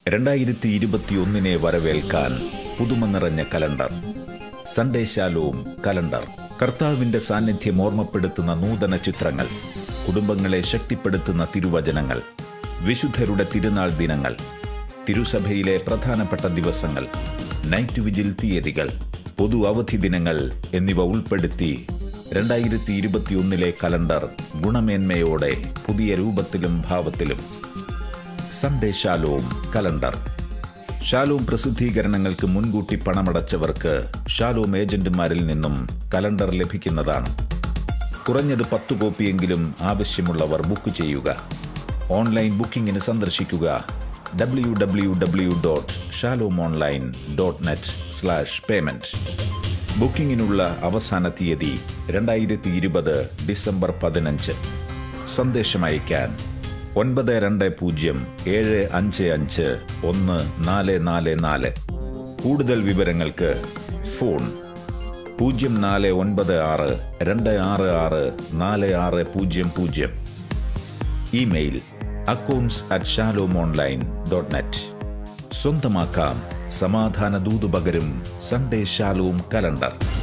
രണ്ടായിരത്തി ഇരുപത്തിയൊന്നിനെ വരവേൽക്കാൻ പുതുമ നിറഞ്ഞ കലണ്ടർ സൺഡേ ശാലോം കലണ്ടർ കർത്താവിന്റെ സാന്നിധ്യം ഓർമ്മപ്പെടുത്തുന്ന നൂതന ചിത്രങ്ങൾ കുടുംബങ്ങളെ ശക്തിപ്പെടുത്തുന്ന തിരുവചനങ്ങൾ വിശുദ്ധരുടെ തിരുനാൾ ദിനങ്ങൾ തിരുസഭയിലെ പ്രധാനപ്പെട്ട ദിവസങ്ങൾ നൈറ്റ് വിജിൽ തീയതികൾ പൊതു അവധി ദിനങ്ങൾ എന്നിവ ഉൾപ്പെടുത്തി രണ്ടായിരത്തി ഇരുപത്തിയൊന്നിലെ കലണ്ടർ ഗുണമേന്മയോടെ പുതിയ രൂപത്തിലും ഭാവത്തിലും സൺഡേ ഷാലോം കലണ്ടർ ഷാലോം പ്രസിദ്ധീകരണങ്ങൾക്ക് മുൻകൂട്ടി പണമടച്ചവർക്ക് ഷാലോം ഏജന്റുമാരിൽ നിന്നും കലണ്ടർ ലഭിക്കുന്നതാണ് കുറഞ്ഞത് പത്ത് കോപ്പിയെങ്കിലും ആവശ്യമുള്ളവർ ബുക്ക് ചെയ്യുക ഓൺലൈൻ ബുക്കിംഗിന് സന്ദർശിക്കുക W W W dot Shalom online dot net slash payment ബുക്കിംഗിനുള്ള അവസാന തീയതി രണ്ടായിരത്തി ഇരുപത് ഡിസംബർ പതിനഞ്ച് സന്ദേശം അയക്കാൻ ഒൻപത് രണ്ട് പൂജ്യം ഏഴ് അഞ്ച് അഞ്ച് ഒന്ന് നാല് നാല് നാല് കൂടുതൽ വിവരങ്ങൾക്ക് ഫോൺ പൂജ്യം നാല് ഒൻപത് ആറ് രണ്ട് ആറ് ആറ് നാല് ആറ് പൂജ്യം പൂജ്യം email accounts at Shalom online dot net സ്വന്തമാക്കാം സമാധാന ദൂതുപകരും സൺഡേ ഷാലോം കലണ്ടർ